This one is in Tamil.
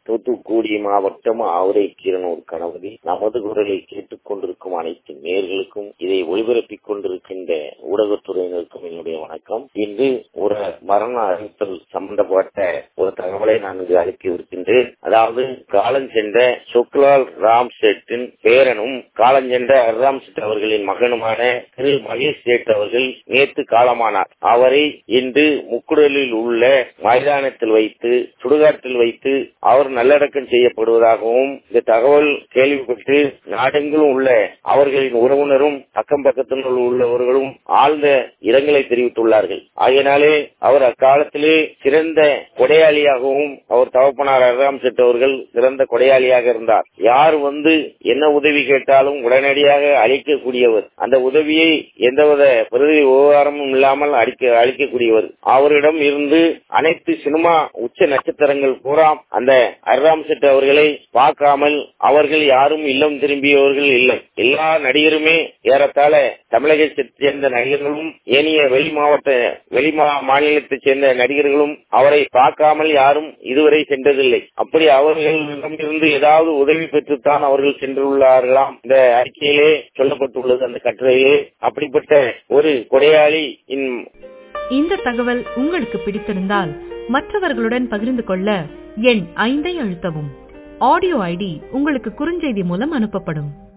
தூத்துக்குடி மாவட்டம் ஆவரை கீரனூர் கணபதி நமது குரலை கேட்டுக் கொண்டிருக்கும் அனைத்து நேர்களுக்கும் இதை ஒளிபரப்பிக் கொண்டிருக்கின்ற ஊடகத்துறையினருக்கும் என்னுடைய வணக்கம் இன்று ஒரு மரண அறிவித்தல் சம்பந்தப்பட்ட ஒரு தகவலை நான் இங்கு அளிக்க இருக்கின்றேன் அதாவது காலஞ்சென்ற சுக்லால் ராம் சேட்டின் பேரனும் காலஞ்சென்ற ராம் சேட் அவர்களின் மகனுமான திரு மகேஷ் சேட் அவர்கள் நேற்று காலமானார் அவரை இன்று முக்குடலில் உள்ள மைதானத்தில் வைத்து சுடுகாட்டில் வைத்து அவர் நல்லடக்கம் செய்யப்படுவதாகவும் இந்த தகவல் கேள்விப்பட்டு நாடெங்கிலும் உள்ள அவர்களின் உறவினரும் அக்கம் பக்கத்தில் உள்ளவர்களும் ஆழ்ந்த இரங்கலை தெரிவித்துள்ளார்கள் ஆகையினாலே அவர் அக்காலத்திலே சிறந்த கொடையாளியாகவும் அவர் தவப்பனார் அராம் செட் அவர்கள் சிறந்த கொடையாளியாக இருந்தார் யார் வந்து என்ன உதவி கேட்டாலும் உடனடியாக அளிக்கக்கூடியவர் அந்த உதவியை எந்தவித பிரதி விவகாரமும் இல்லாமல் அளிக்க அளிக்கக்கூடியவர் அவரிடம் இருந்து அனைத்து சினிமா உச்ச நட்சத்திரங்கள் பூரா அந்த அர்ராம் செட் அவர்களை பார்க்காமல் அவர்கள் யாரும் இல்லம் திரும்பியவர்கள் இல்லை எல்லா நடிகருமே ஏறத்தாழ தமிழகத்தைச் சேர்ந்த நடிகர்களும் ஏனைய வெளி மாவட்ட வெளி மாநிலத்தைச் சேர்ந்த நடிகர்களும் அவரை பார்க்காமல் யாரும் இதுவரை சென்றதில்லை அப்படி அவர்களிடமிருந்து ஏதாவது உதவி பெற்றுத்தான் அவர்கள் சென்றுள்ளார்களாம் இந்த அறிக்கையிலே சொல்லப்பட்டுள்ளது அந்த கட்டுரையிலே அப்படிப்பட்ட ஒரு கொடையாளி இந்த தகவல் உங்களுக்கு பிடித்திருந்தால் மற்றவர்களுடன் பகிர்ந்து கொள்ள எண் ஐந்தை அழுத்தவும் ஆடியோ ஐடி உங்களுக்கு குறுஞ்செய்தி மூலம் அனுப்பப்படும்